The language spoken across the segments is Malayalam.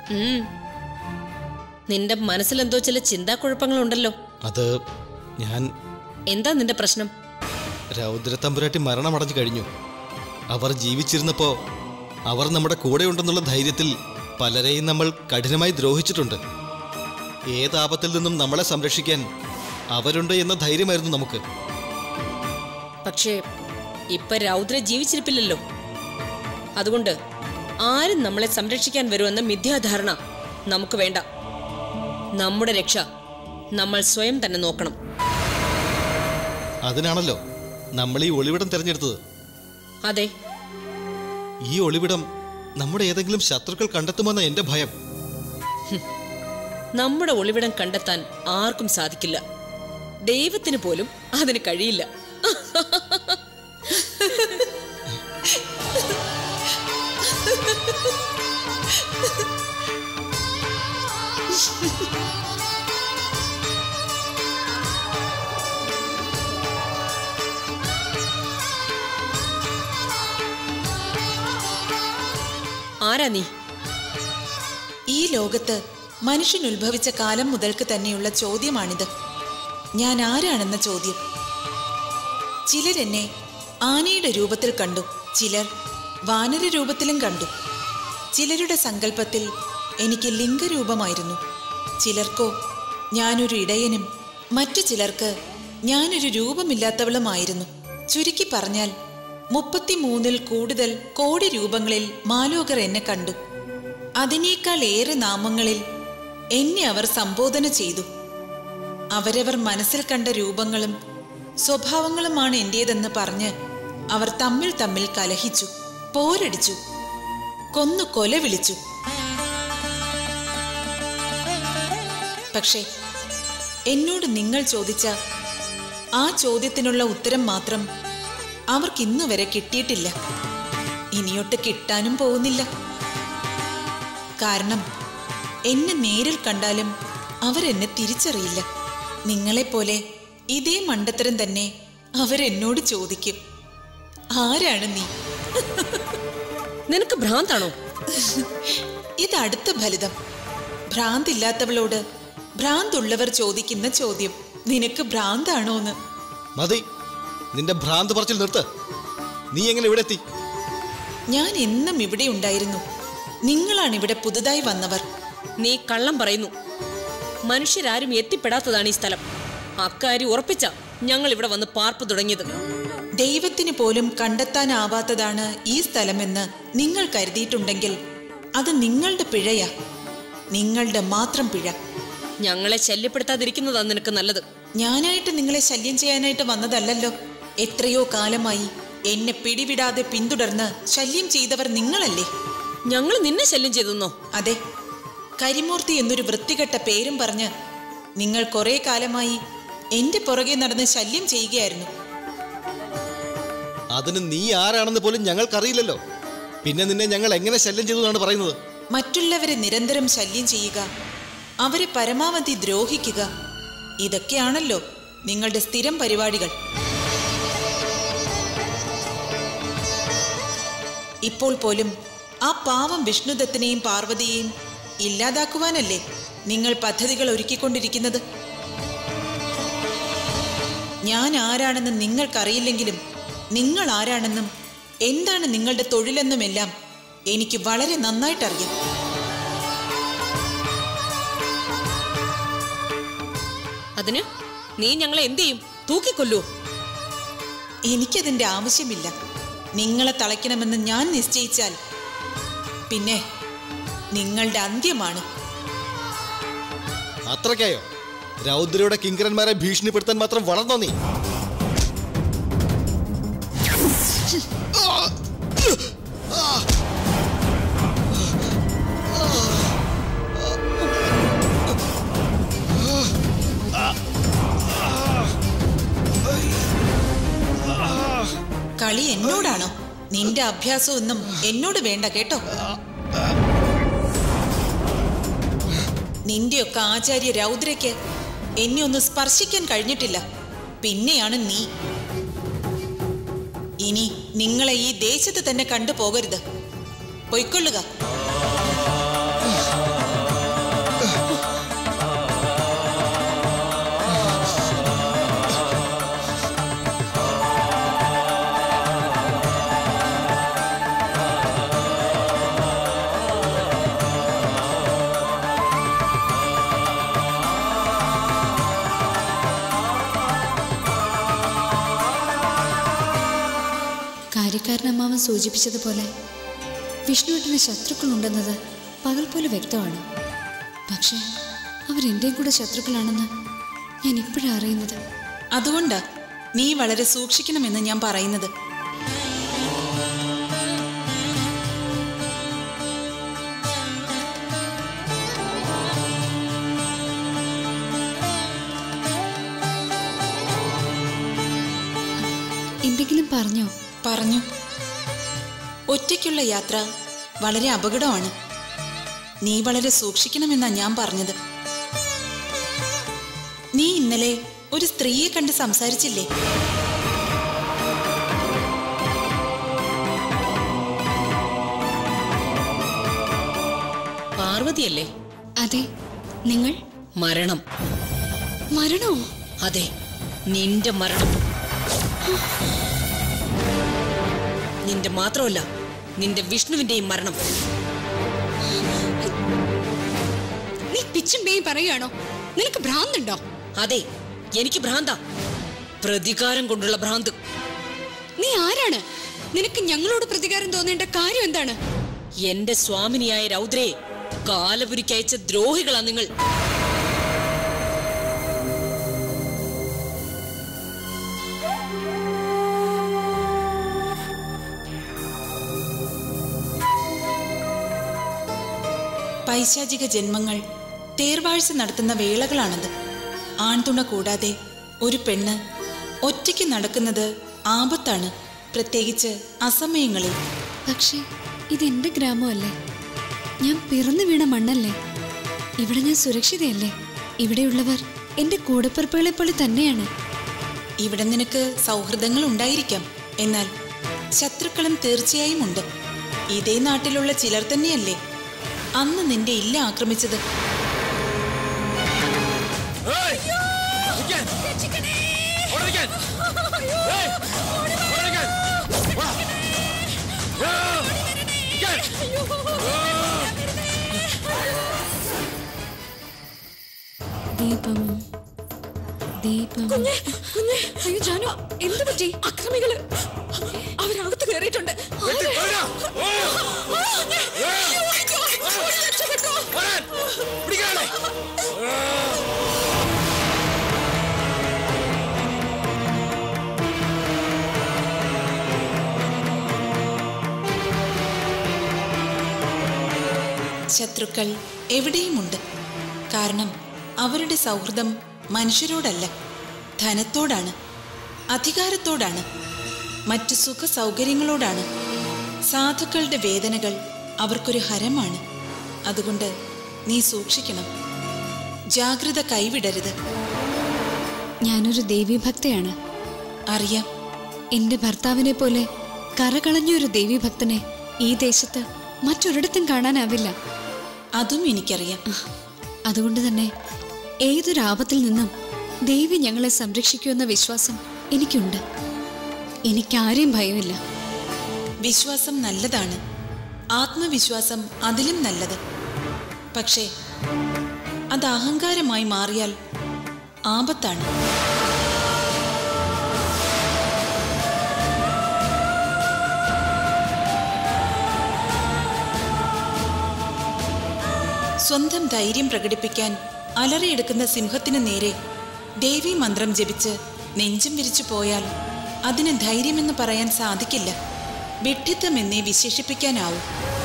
ഉം. നിന്റെ മനസ്സിലെന്തോ ചില ചിന്താക്കുഴപ്പങ്ങളുണ്ടല്ലോ അത് ഞാൻ എന്താ നിന്റെ പ്രശ്നം രൗദ്രത്തമ്പുരാട്ടി മരണമടഞ്ഞു കഴിഞ്ഞു അവർ ജീവിച്ചിരുന്നപ്പോൾ അവർ നമ്മുടെ കൂടെയുണ്ടെന്നുള്ള ധൈര്യത്തിൽ പലരെയും നമ്മൾ കഠിനമായി ദ്രോഹിച്ചിട്ടുണ്ട് ഏതാപത്തിൽ നിന്നും നമ്മളെ സംരക്ഷിക്കാൻ അവരുണ്ട് എന്ന ധൈര്യമായിരുന്നു നമുക്ക് പക്ഷേ ഇപ്പൊ രൗദ്ര ജീവിച്ചിരിപ്പില്ലല്ലോ അതുകൊണ്ട് ആരും നമ്മളെ സംരക്ഷിക്കാൻ വരുമെന്ന മിഥ്യാധാരണ നമുക്ക് വേണ്ട നമ്മുടെ രക്ഷ നമ്മൾ സ്വയം തന്നെ നോക്കണം അതിനാണല്ലോ നമ്മൾ ഈ ഒളിവിടം തിരഞ്ഞെടുത്തത് അതെ ഈ ഒളിവിടം നമ്മുടെ ഏതെങ്കിലും ശത്രുക്കൾ കണ്ടെത്തുമെന്ന എന്റെ ഭയം നമ്മുടെ ഒളിവിടം കണ്ടെത്താൻ ആർക്കും സാധിക്കില്ല ദൈവത്തിന് പോലും അതിന് കഴിയില്ല ആരാ നീ ഈ ലോകത്ത് മനുഷ്യൻ ഉത്ഭവിച്ച കാലം മുതൽക്ക് തന്നെയുള്ള ചോദ്യമാണിത് ഞാൻ ആരാണെന്ന ചോദ്യം ചിലരെന്നെ ആനയുടെ രൂപത്തിൽ കണ്ടു ചിലർ വാനര രൂപത്തിലും കണ്ടു ചിലരുടെ സങ്കല്പത്തിൽ എനിക്ക് ലിംഗരൂപമായിരുന്നു ചിലർക്കോ ഞാനൊരു ഇടയനും മറ്റു ചിലർക്ക് ഞാനൊരു രൂപമില്ലാത്തവളുമായിരുന്നു ചുരുക്കി പറഞ്ഞാൽ മുപ്പത്തിമൂന്നിൽ കൂടുതൽ കോടി രൂപങ്ങളിൽ മാലോകർ എന്നെ കണ്ടു അതിനേക്കാൾ ഏറെ നാമങ്ങളിൽ എന്നെ അവർ സംബോധന ചെയ്തു അവരവർ മനസ്സിൽ കണ്ട രൂപങ്ങളും സ്വഭാവങ്ങളുമാണ് എന്റേതെന്ന് പറഞ്ഞ് അവർ തമ്മിൽ തമ്മിൽ കലഹിച്ചു പോരടിച്ചു കൊന്നു കൊല വിളിച്ചു പക്ഷേ എന്നോട് നിങ്ങൾ ചോദിച്ച ആ ചോദ്യത്തിനുള്ള ഉത്തരം മാത്രം അവർക്കിന്നു വരെ കിട്ടിയിട്ടില്ല ഇനിയൊട്ട് കിട്ടാനും പോകുന്നില്ല കാരണം എന്നെ നേരിൽ കണ്ടാലും അവരെന്നെ തിരിച്ചറിയില്ല നിങ്ങളെപ്പോലെ ഇതേ മണ്ടത്തരം തന്നെ അവരെന്നോട് ചോദിക്കും ആരാണ് നീ നിനക്ക് ഭ്രാന്താണോ ഇത് അടുത്ത ഫലിതം ഭ്രാന്തില്ലാത്തവളോട് ഭ്രാന്തുള്ളവർ ചോദിക്കുന്ന ചോദ്യം നിനക്ക് ഭ്രാന്താണോന്ന് മതി നിന്റെ ഭ്രാന്ത് പറച്ചിൽ നിർത്ത് നീ എങ്ങനെ ഇവിടെ എത്തി ഞാൻ എന്നും ഇവിടെ ഉണ്ടായിരുന്നു നിങ്ങളാണ് ഇവിടെ പുതുതായി വന്നവർ നീ കള്ളം പറയുന്നു മനുഷ്യരാരും എത്തിപ്പെടാത്തതാണ് ഈ സ്ഥലം അക്കാര്യം ഉറപ്പിച്ച ഞങ്ങൾ ഇവിടെ വന്ന് പാർപ്പ് തുടങ്ങിയത് ദൈവത്തിന് പോലും കണ്ടെത്താനാവാത്തതാണ് ഈ സ്ഥലമെന്ന് നിങ്ങൾ കരുതിയിട്ടുണ്ടെങ്കിൽ അത് നിങ്ങളുടെ പിഴയാ നിങ്ങളുടെ മാത്രം പിഴ ഞങ്ങളെ ശല്യപ്പെടുത്താതിരിക്കുന്നതാണ് നിനക്ക് നല്ലത് ഞാനായിട്ട് നിങ്ങളെ ശല്യം ചെയ്യാനായിട്ട് വന്നതല്ലല്ലോ എത്രയോ കാലമായി എന്നെ പിടിവിടാതെ പിന്തുടർന്ന് ശല്യം ചെയ്തവർ നിങ്ങളല്ലേ ഞങ്ങൾ നിന്നെ ശല്യം ചെയ്തെന്നോ അതെ കരിമൂർത്തി എന്നൊരു വൃത്തികെട്ട പേരും പറഞ്ഞ് നിങ്ങൾ കുറെ കാലമായി എന്റെ പുറകെ നടന്ന് ശല്യം ചെയ്യുകയായിരുന്നു അതിന് നീ ആരാണെന്ന് പോലും ഞങ്ങൾക്കറിയില്ലല്ലോ പിന്നെ നിന്നെ ഞങ്ങൾ എങ്ങനെ ശല്യം ചെയ്തു എന്നാണ് പറയുന്നത് മറ്റുള്ളവരെ നിരന്തരം ശല്യം ചെയ്യുക അവരെ പരമാവധി ദ്രോഹിക്കുക ഇതൊക്കെയാണല്ലോ നിങ്ങളുടെ സ്ഥിരം പരിപാടികൾ ഇപ്പോൾ പോലും ആ പാവം വിഷ്ണുദത്തിനെയും പാർവതിയെയും ഇല്ലാതാക്കുവാനല്ലേ നിങ്ങൾ പദ്ധതികൾ ഒരുക്കിക്കൊണ്ടിരിക്കുന്നത് ഞാൻ ആരാണെന്ന് നിങ്ങൾക്കറിയില്ലെങ്കിലും നിങ്ങൾ ആരാണെന്നും എന്താണ് നിങ്ങളുടെ തൊഴിലെന്നുമെല്ലാം എനിക്ക് വളരെ നന്നായിട്ടറിയാം അതിന് നീ ഞങ്ങളെ എന്ത് ചെയ്യും തൂക്കിക്കൊല്ലൂ എനിക്കതിൻ്റെ ആവശ്യമില്ല നിങ്ങളെ തളയ്ക്കണമെന്ന് ഞാൻ നിശ്ചയിച്ചാൽ പിന്നെ നിങ്ങളുടെ അന്ത്യമാണ് അത്രയ്ക്കായോ രൗദ്രയുടെ കിങ്കരന്മാരെ ഭീഷണിപ്പെടുത്താൻ മാത്രം വളർന്നോ നീ കളി എന്നോടാണോ നിന്റെ അഭ്യാസമൊന്നും എന്നോട് വേണ്ട കേട്ടോ നിന്റെയൊക്കെ ആചാര്യ രൗദ്രയ്ക്ക് എന്നെ ഒന്ന് സ്പർശിക്കാൻ കഴിഞ്ഞിട്ടില്ല പിന്നെയാണ് നീ ഇനി നിങ്ങളെ ഈ ദേശത്ത് തന്നെ കണ്ടുപോകരുത് പൊയ്ക്കൊള്ളുക പണിക്കാരനമ്മാവൻ സൂചിപ്പിച്ചതുപോലെ വിഷ്ണുവേട്ടന് ശത്രുക്കളുണ്ടെന്നത് പകൽ പോലെ വ്യക്തമാണ് പക്ഷേ അവരെൻ്റെയും കൂടെ ശത്രുക്കളാണെന്ന് ഞാൻ ഇപ്പോഴാണ് അറിയുന്നത് അതുകൊണ്ടാ നീ വളരെ സൂക്ഷിക്കണമെന്ന് ഞാൻ പറയുന്നത് എന്തെങ്കിലും പറഞ്ഞോ പറഞ്ഞു ഒറ്റയ്ക്കുള്ള യാത്ര വളരെ അപകടമാണ് നീ വളരെ സൂക്ഷിക്കണമെന്നാ ഞാൻ പറഞ്ഞത് നീ ഇന്നലെ ഒരു സ്ത്രീയെ കണ്ട് സംസാരിച്ചില്ലേ പാർവതിയല്ലേ അതെ നിങ്ങൾ മരണം മരണോ അതെ നിന്റെ മരണം നിന്റെ മാത്രമല്ല നിന്റെ വിഷ്ണുവിന്റെയും മരണം നീ പിച്ചും പേയും പറയുകയാണോ നിനക്ക് ഭ്രാന്തുണ്ടോ അതെ എനിക്ക് ഭ്രാന്ത പ്രതികാരം കൊണ്ടുള്ള ഭ്രാന്ത് നീ ആരാണ് നിനക്ക് ഞങ്ങളോട് പ്രതികാരം തോന്നേണ്ട കാര്യം എന്താണ് എന്റെ സ്വാമിനിയായ രൗദ്രയെ കാലപുരിക്കയച്ച ദ്രോഹികളാ നിങ്ങൾ പൈശാചിക ജന്മങ്ങൾ തേർവാഴ്ച നടത്തുന്ന വേളകളാണത് ആൺതുണ കൂടാതെ ഒരു പെണ്ണ് ഒറ്റയ്ക്ക് നടക്കുന്നത് ആപത്താണ് പ്രത്യേകിച്ച് അസമയങ്ങളിൽ പക്ഷേ ഇതെന്റെ ഗ്രാമമല്ലേ ഞാൻ പിറന്നു വീണ മണ്ണല്ലേ ഇവിടെ ഞാൻ സുരക്ഷിതയല്ലേ ഇവിടെയുള്ളവർ എന്റെ കൂടപ്പിറപ്പുകളെ പോലെ തന്നെയാണ് ഇവിടെ നിനക്ക് സൗഹൃദങ്ങൾ ഉണ്ടായിരിക്കാം എന്നാൽ ശത്രുക്കളും തീർച്ചയായും ഉണ്ട് ഇതേ നാട്ടിലുള്ള ചിലർ തന്നെയല്ലേ അന്ന് നിന്റെ ഇല്ല ആക്രമിച്ചത് ദീപം ദീപം അയ്യോ ജാനു എന്ത് പറ്റി അക്രമികള് അവരകത്ത് കയറിയിട്ടുണ്ട് ശത്രുക്കൾ എവിടെയുമുണ്ട് കാരണം അവരുടെ സൗഹൃദം മനുഷ്യരോടല്ല ധനത്തോടാണ് അധികാരത്തോടാണ് മറ്റു സുഖ സൗകര്യങ്ങളോടാണ് സാധുക്കളുടെ വേദനകൾ അവർക്കൊരു ഹരമാണ് അതുകൊണ്ട് നീ സൂക്ഷിക്കണം ജാഗ്രത കൈവിടരുത് ഞാനൊരു ദേവീഭക്തയാണ് അറിയാം എന്റെ ഭർത്താവിനെ പോലെ കറകളഞ്ഞൊരു ദേവീഭക്തനെ ഈ ദേശത്ത് മറ്റൊരിടത്തും കാണാനാവില്ല അതും എനിക്കറിയാം അതുകൊണ്ട് തന്നെ ഏതൊരു ആപത്തിൽ നിന്നും ദേവി ഞങ്ങളെ സംരക്ഷിക്കുമെന്ന വിശ്വാസം എനിക്കുണ്ട് എനിക്കാരെയും ഭയമില്ല വിശ്വാസം നല്ലതാണ് ആത്മവിശ്വാസം അതിലും നല്ലത് പക്ഷേ അത് അഹങ്കാരമായി മാറിയാൽ ആപത്താണ് സ്വന്തം ധൈര്യം പ്രകടിപ്പിക്കാൻ അലറിയെടുക്കുന്ന സിംഹത്തിനു നേരെ ദേവീ മന്ത്രം ജപിച്ച് നെഞ്ചും വിരിച്ചു പോയാൽ അതിന് ധൈര്യമെന്ന് പറയാൻ സാധിക്കില്ല വിഡ്ഢിത്തമെന്നേ വിശേഷിപ്പിക്കാനാവൂ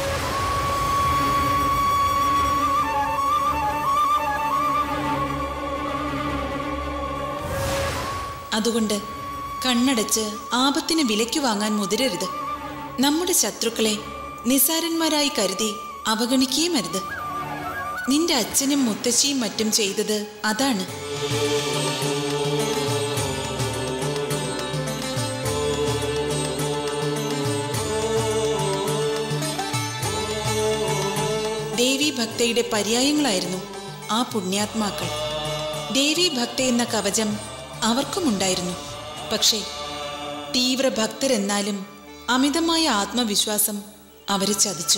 അതുകൊണ്ട് കണ്ണടച്ച് ആപത്തിന് വിലയ്ക്ക് വാങ്ങാൻ മുതിരരുത് നമ്മുടെ ശത്രുക്കളെ നിസാരന്മാരായി കരുതി അവഗണിക്കുകയും അരുത് നിന്റെ അച്ഛനും മുത്തശ്ശിയും മറ്റും ചെയ്തത് അതാണ് ദേവീ ഭക്തയുടെ പര്യായങ്ങളായിരുന്നു ആ പുണ്യാത്മാക്കൾ ദേവീ ഭക്ത എന്ന കവചം അവർക്കുമുണ്ടായിരുന്നു പക്ഷേ തീവ്ര ഭക്തരെന്നാലും അമിതമായ ആത്മവിശ്വാസം അവരെ ചതിച്ചു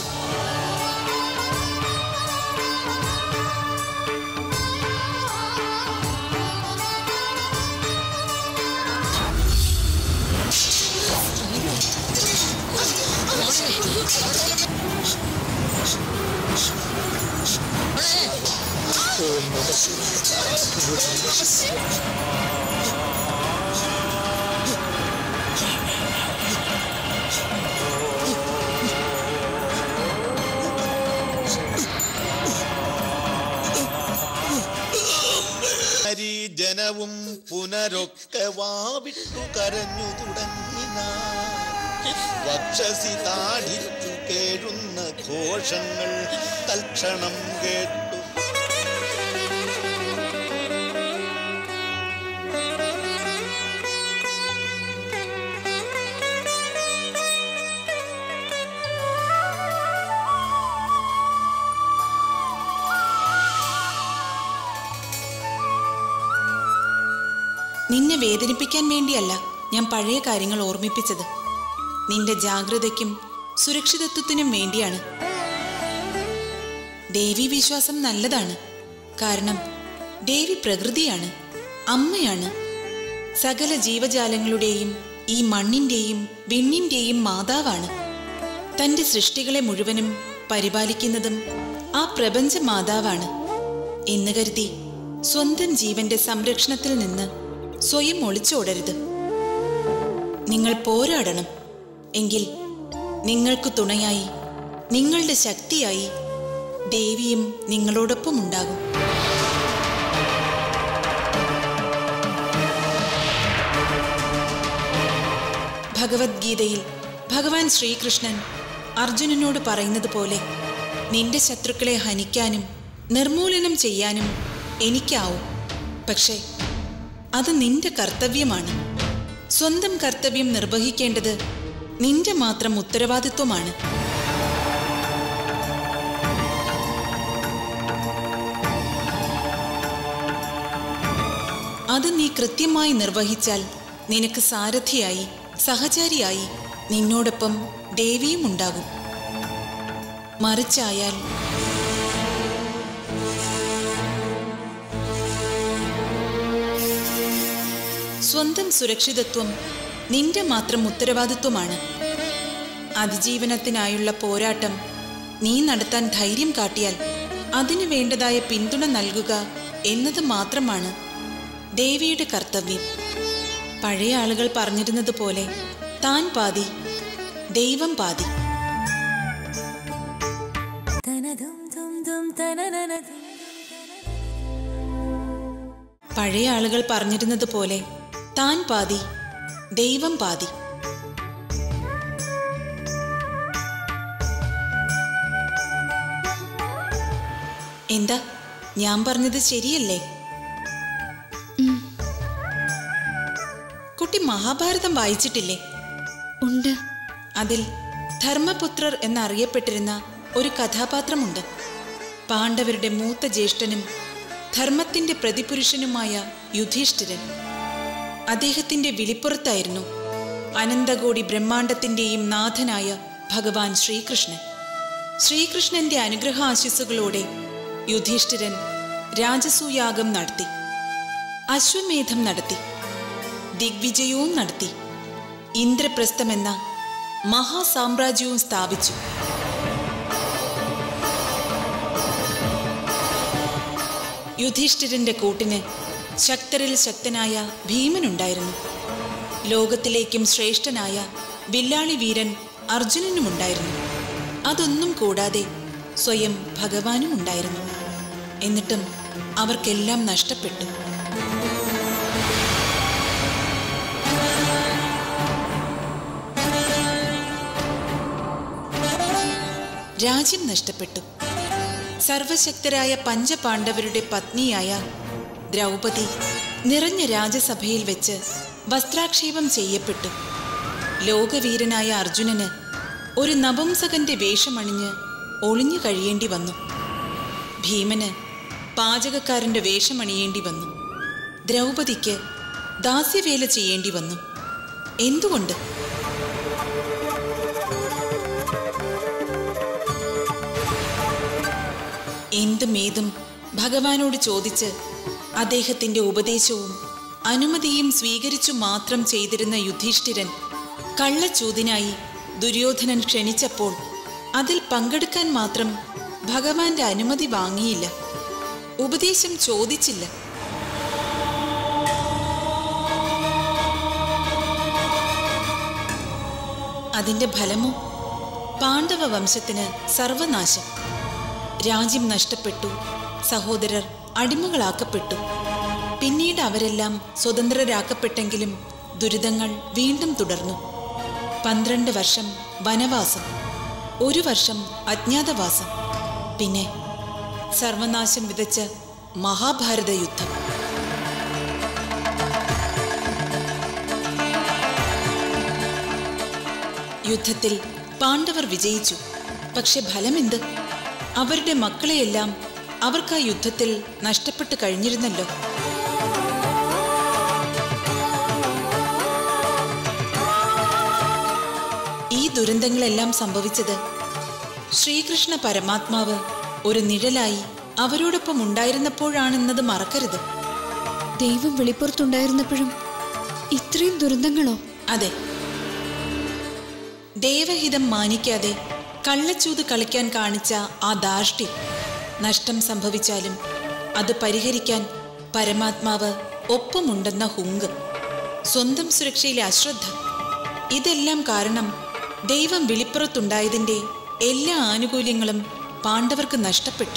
ജനവും പുനരൊക്കെ വാവിട്ടു കരഞ്ഞു തുടങ്ങിന വക്ഷസി താടിച്ചു കേഴുന്ന ഘോഷങ്ങൾ തൽക്ഷണം കേട്ടു നിന്നെ വേദനിപ്പിക്കാൻ വേണ്ടിയല്ല ഞാൻ പഴയ കാര്യങ്ങൾ ഓർമ്മിപ്പിച്ചത് നിന്റെ ജാഗ്രതയ്ക്കും സുരക്ഷിതത്വത്തിനും വേണ്ടിയാണ് ദേവി വിശ്വാസം നല്ലതാണ് കാരണം ദേവി പ്രകൃതിയാണ് അമ്മയാണ് സകല ജീവജാലങ്ങളുടെയും ഈ മണ്ണിന്റെയും വിണ്ണിന്റെയും മാതാവാണ് തന്റെ സൃഷ്ടികളെ മുഴുവനും പരിപാലിക്കുന്നതും ആ പ്രപഞ്ച മാതാവാണ് എന്ന് കരുതി സ്വന്തം ജീവന്റെ സംരക്ഷണത്തിൽ നിന്ന് സ്വയം ഒളിച്ചോടരുത് നിങ്ങൾ പോരാടണം എങ്കിൽ നിങ്ങൾക്ക് തുണയായി നിങ്ങളുടെ ശക്തിയായി ദേവിയും നിങ്ങളോടൊപ്പം ഉണ്ടാകും ഭഗവത്ഗീതയിൽ ഭഗവാൻ ശ്രീകൃഷ്ണൻ അർജുനനോട് പറയുന്നത് പോലെ നിന്റെ ശത്രുക്കളെ ഹനിക്കാനും നിർമൂലനം ചെയ്യാനും എനിക്കാവും പക്ഷേ അത് നിന്റെ കർത്തവ്യമാണ് സ്വന്തം കർത്തവ്യം നിർവഹിക്കേണ്ടത് നിന്റെ മാത്രം ഉത്തരവാദിത്വമാണ് അത് നീ കൃത്യമായി നിർവഹിച്ചാൽ നിനക്ക് സാരഥിയായി സഹചാരിയായി നിന്നോടൊപ്പം ദേവിയും ഉണ്ടാകും മറിച്ചായാൽ സ്വന്തം സുരക്ഷിതത്വം നിന്റെ മാത്രം ഉത്തരവാദിത്വമാണ് അതിജീവനത്തിനായുള്ള പോരാട്ടം നീ നടത്താൻ ധൈര്യം കാട്ടിയാൽ അതിനു വേണ്ടതായ പിന്തുണ നൽകുക എന്നത് മാത്രമാണ് ദേവിയുടെ കർത്തവ്യം പഴയ ആളുകൾ പറഞ്ഞിരുന്നത് പോലെ താൻ പാതി ദൈവം പാതി പഴയ ആളുകൾ പറഞ്ഞിരുന്നത് പോലെ താൻ പാതി ദൈവം പാതി എന്താ ഞാൻ പറഞ്ഞത് ശരിയല്ലേ കുട്ടി മഹാഭാരതം വായിച്ചിട്ടില്ലേ ഉണ്ട് അതിൽ ധർമ്മപുത്രർ എന്നറിയപ്പെട്ടിരുന്ന ഒരു കഥാപാത്രമുണ്ട് പാണ്ഡവരുടെ മൂത്ത ജ്യേഷ്ഠനും ധർമ്മത്തിന്റെ പ്രതിപുരുഷനുമായ യുധിഷ്ഠിരൻ അദ്ദേഹത്തിന്റെ വിളിപ്പുറത്തായിരുന്നു അനന്തകോടി ബ്രഹ്മാണ്ടത്തിന്റെയും നാഥനായ ഭഗവാൻ ശ്രീകൃഷ്ണൻ ശ്രീകൃഷ്ണന്റെ അനുഗ്രഹാശിസുകളോടെ യുധിഷ്ഠിരൻ രാജസൂയാഗം നടത്തി അശ്വമേധം നടത്തി ദിഗ്വിജയവും നടത്തി ഇന്ദ്രപ്രസ്ഥമെന്ന മഹാസാമ്രാജ്യവും സ്ഥാപിച്ചു യുധിഷ്ഠിരന്റെ കൂട്ടിന് ശക്തരിൽ ശക്തനായ ഭീമനുണ്ടായിരുന്നു ലോകത്തിലേക്കും ശ്രേഷ്ഠനായ വില്ലാളി വീരൻ അർജുനനുമുണ്ടായിരുന്നു അതൊന്നും കൂടാതെ സ്വയം ഭഗവാനും ഉണ്ടായിരുന്നു എന്നിട്ടും അവർക്കെല്ലാം നഷ്ടപ്പെട്ടു രാജ്യം നഷ്ടപ്പെട്ടു സർവശക്തരായ പഞ്ചപാണ്ഡവരുടെ പത്നിയായ ദ്രൗപദി നിറഞ്ഞ രാജസഭയിൽ വെച്ച് വസ്ത്രാക്ഷേപം ചെയ്യപ്പെട്ടു ലോകവീരനായ അർജുനന് ഒരു നപുംസകന്റെ വേഷമണിഞ്ഞ് ഒളിഞ്ഞു കഴിയേണ്ടി വന്നു ഭീമന് പാചകക്കാരന്റെ വേഷമണിയേണ്ടി വന്നു ദ്രൗപദിക്ക് ദാസ്യവേല ചെയ്യേണ്ടി വന്നു എന്തുകൊണ്ട് എന്തുമേതും ഭഗവാനോട് ചോദിച്ച് അദ്ദേഹത്തിന്റെ ഉപദേശവും അനുമതിയും സ്വീകരിച്ചു മാത്രം ചെയ്തിരുന്ന യുധിഷ്ഠിരൻ കള്ളച്ചൂതിനായി ദുര്യോധനൻ ക്ഷണിച്ചപ്പോൾ അതിൽ പങ്കെടുക്കാൻ മാത്രം ഭഗവാന്റെ അനുമതി വാങ്ങിയില്ല ഉപദേശം ചോദിച്ചില്ല അതിന്റെ ഫലമോ പാണ്ഡവ വംശത്തിന് സർവനാശം രാജ്യം നഷ്ടപ്പെട്ടു സഹോദരർ അടിമകളാക്കപ്പെട്ടു പിന്നീട് അവരെല്ലാം സ്വതന്ത്രരാക്കപ്പെട്ടെങ്കിലും ദുരിതങ്ങൾ വീണ്ടും തുടർന്നു പന്ത്രണ്ട് വർഷം വനവാസം ഒരു വർഷം അജ്ഞാതവാസം പിന്നെ സർവനാശം വിതച്ച മഹാഭാരത യുദ്ധം യുദ്ധത്തിൽ പാണ്ഡവർ വിജയിച്ചു പക്ഷെ ഫലമെന്ത് അവരുടെ മക്കളെയെല്ലാം അവർക്ക് ആ യുദ്ധത്തിൽ നഷ്ടപ്പെട്ടു കഴിഞ്ഞിരുന്നല്ലോ ഈ ദുരന്തങ്ങളെല്ലാം സംഭവിച്ചത് ശ്രീകൃഷ്ണ പരമാത്മാവ് ഒരു നിഴലായി അവരോടൊപ്പം ഉണ്ടായിരുന്നപ്പോഴാണെന്നത് മറക്കരുത് ദൈവം വെളിപ്പുറത്തുണ്ടായിരുന്നപ്പോഴും ഇത്രയും ദുരന്തങ്ങളോ അതെ ദേവഹിതം മാനിക്കാതെ കള്ളച്ചൂത് കളിക്കാൻ കാണിച്ച ആ ധാർഷ്ട്യം നഷ്ടം സംഭവിച്ചാലും അത് പരിഹരിക്കാൻ പരമാത്മാവ് ഒപ്പമുണ്ടെന്ന ഹുങ്ക് സ്വന്തം സുരക്ഷയിലെ അശ്രദ്ധ ഇതെല്ലാം കാരണം ദൈവം വെളിപ്പുറത്തുണ്ടായതിൻ്റെ എല്ലാ ആനുകൂല്യങ്ങളും പാണ്ഡവർക്ക് നഷ്ടപ്പെട്ടു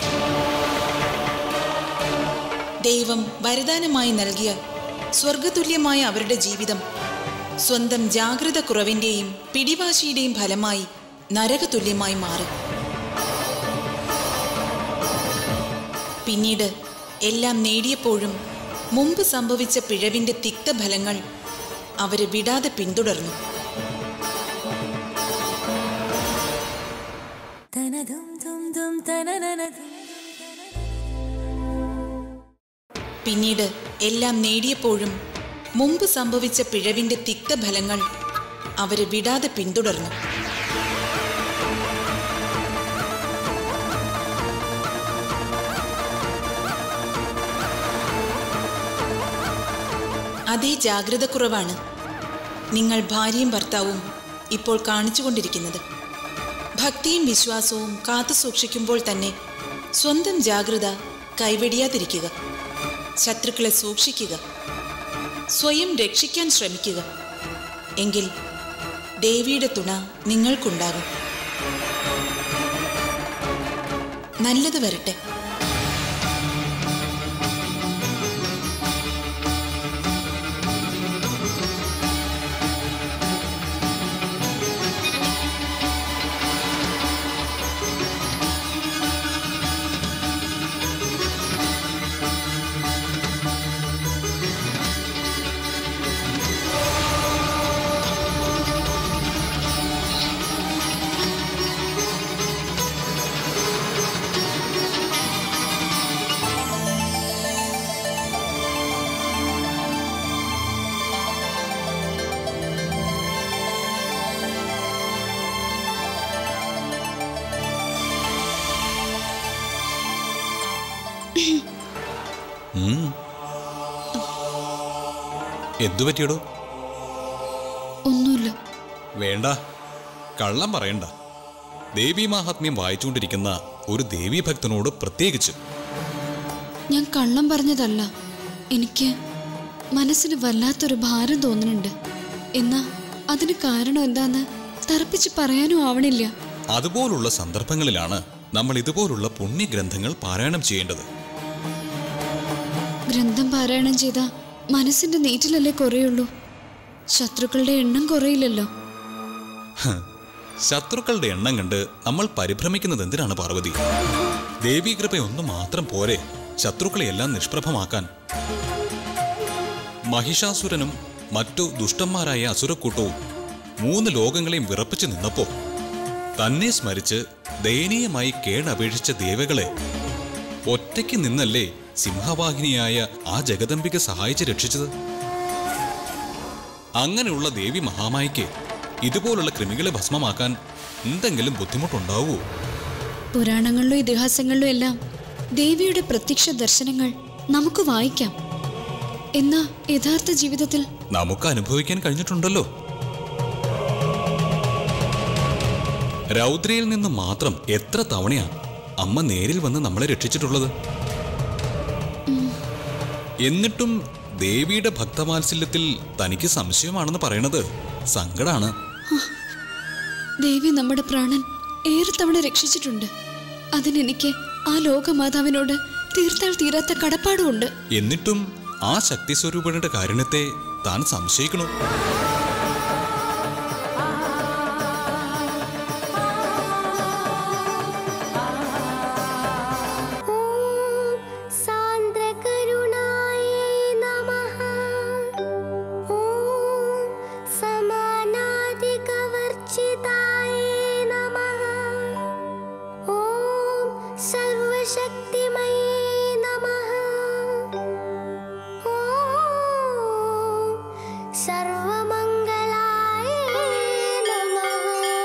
ദൈവം വരദാനമായി നൽകിയ സ്വർഗതുല്യമായ അവരുടെ ജീവിതം സ്വന്തം ജാഗ്രത കുറവിന്റെയും പിടിവാശിയുടെയും ഫലമായി നരകതുല്യമായി മാറി പിന്നീട് എല്ലാം നേടിയപ്പോഴും മുമ്പ് സംഭവിച്ച പിഴവിന്റെ തിക്തഫലങ്ങൾ അവരെ വിടാതെ പിന്തുടർന്നു പിന്നീട് എല്ലാം നേടിയപ്പോഴും മുമ്പ് സംഭവിച്ച പിഴവിന്റെ തിക്തഫലങ്ങൾ അവരെ വിടാതെ പിന്തുടർന്നു അതേ ജാഗ്രത കുറവാണ് നിങ്ങൾ ഭാര്യയും ഭർത്താവും ഇപ്പോൾ കാണിച്ചുകൊണ്ടിരിക്കുന്നത് ഭക്തിയും വിശ്വാസവും കാത്തു സൂക്ഷിക്കുമ്പോൾ തന്നെ സ്വന്തം ജാഗ്രത കൈവെടിയാതിരിക്കുക ശത്രുക്കളെ സൂക്ഷിക്കുക സ്വയം രക്ഷിക്കാൻ ശ്രമിക്കുക എങ്കിൽ ദേവിയുടെ തുണ നിങ്ങൾക്കുണ്ടാകും നല്ലത് വരട്ടെ എന്തു പറ്റിയടോ ഒന്നുമില്ല വേണ്ട കള്ളം പറയണ്ട ദേവി മാഹാത്മ്യം വായിച്ചുകൊണ്ടിരിക്കുന്ന ഒരു ദേവീ ഭക്തനോട് പ്രത്യേകിച്ച് ഞാൻ കള്ളം പറഞ്ഞതല്ല എനിക്ക് മനസ്സിന് വല്ലാത്തൊരു ഭാരം തോന്നുന്നുണ്ട് എന്നാ അതിന് കാരണം എന്താന്ന് തറപ്പിച്ച് പറയാനും ആവണില്ല അതുപോലുള്ള സന്ദർഭങ്ങളിലാണ് നമ്മൾ ഇതുപോലുള്ള പുണ്യഗ്രന്ഥങ്ങൾ പാരായണം ചെയ്യേണ്ടത് ഗ്രന്ഥം പാരായണം ചെയ്ത മനസ്സിന്റെ നീറ്റിലല്ലേ കുറയുള്ളൂ ശത്രുക്കളുടെ എണ്ണം കുറയില്ലല്ലോ ഹ്, ശത്രുക്കളുടെ എണ്ണം കണ്ട് നമ്മൾ പരിഭ്രമിക്കുന്നത് എന്തിനാണ് പാർവതി ദേവീകൃപ ഒന്നു മാത്രം പോരെ ശത്രുക്കളെയെല്ലാം നിഷ്പ്രഭമാക്കാൻ മഹിഷാസുരനും മറ്റു ദുഷ്ടന്മാരായ അസുരക്കൂട്ടവും മൂന്ന് ലോകങ്ങളെയും വിറപ്പിച്ചു നിന്നപ്പോ തന്നെ സ്മരിച്ച് ദയനീയമായി കേണപേക്ഷിച്ച ദേവകളെ ഒറ്റയ്ക്ക് നിന്നല്ലേ സിംഹവാഹിനിയായ ആ ജഗദംബിക സഹായിച്ച് രക്ഷിച്ചത് അങ്ങനെയുള്ള ദേവി മഹാമായിക്ക് ഇതുപോലുള്ള കൃമികളെ ഭസ്മമാക്കാൻ എന്തെങ്കിലും ബുദ്ധിമുട്ടുണ്ടാവുമോ പുരാണങ്ങളിലും ഇതിഹാസങ്ങളിലും എല്ലാം ദേവിയുടെ പ്രത്യക്ഷ ദർശനങ്ങൾ നമുക്ക് വായിക്കാം എന്നാ യഥാർത്ഥ ജീവിതത്തിൽ നമുക്ക് അനുഭവിക്കാൻ കഴിഞ്ഞിട്ടുണ്ടല്ലോ രൗദ്രയിൽ നിന്ന് മാത്രം എത്ര തവണയാ അമ്മ നേരിൽ വന്ന് നമ്മളെ രക്ഷിച്ചിട്ടുള്ളത് എന്നിട്ടും ദേവിയുടെ ഭക്തവാത്സല്യത്തിൽ തനിക്ക് സംശയമാണെന്ന് പറയണത് സങ്കടാണ് ദേവി നമ്മുടെ പ്രാണൻ ഏറെ തവണ രക്ഷിച്ചിട്ടുണ്ട് അതിനെനിക്ക് ആ ലോകമാതാവിനോട് തീർത്താൽ തീരാത്ത കടപ്പാടുമുണ്ട് എന്നിട്ടും ആ ശക്തി സ്വരൂപയുടെ കാരുണ്യത്തെ താൻ സംശയിക്കണു सान्द्रकरुणायै नमः ॐ समानाधिकवर्जितायै नमः ॐ सर्वशक्तिमये नमः ॐ सर्वमङ्गलाय नमः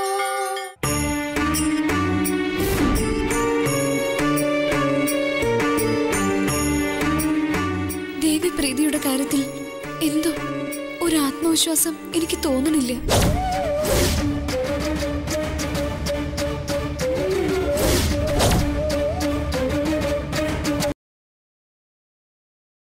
ദേവി പ്രീതിയുടെ കാര്യത്തിൽ എന്തോ ഒരു ആത്മവിശ്വാസം എനിക്ക് തോന്നണില്ല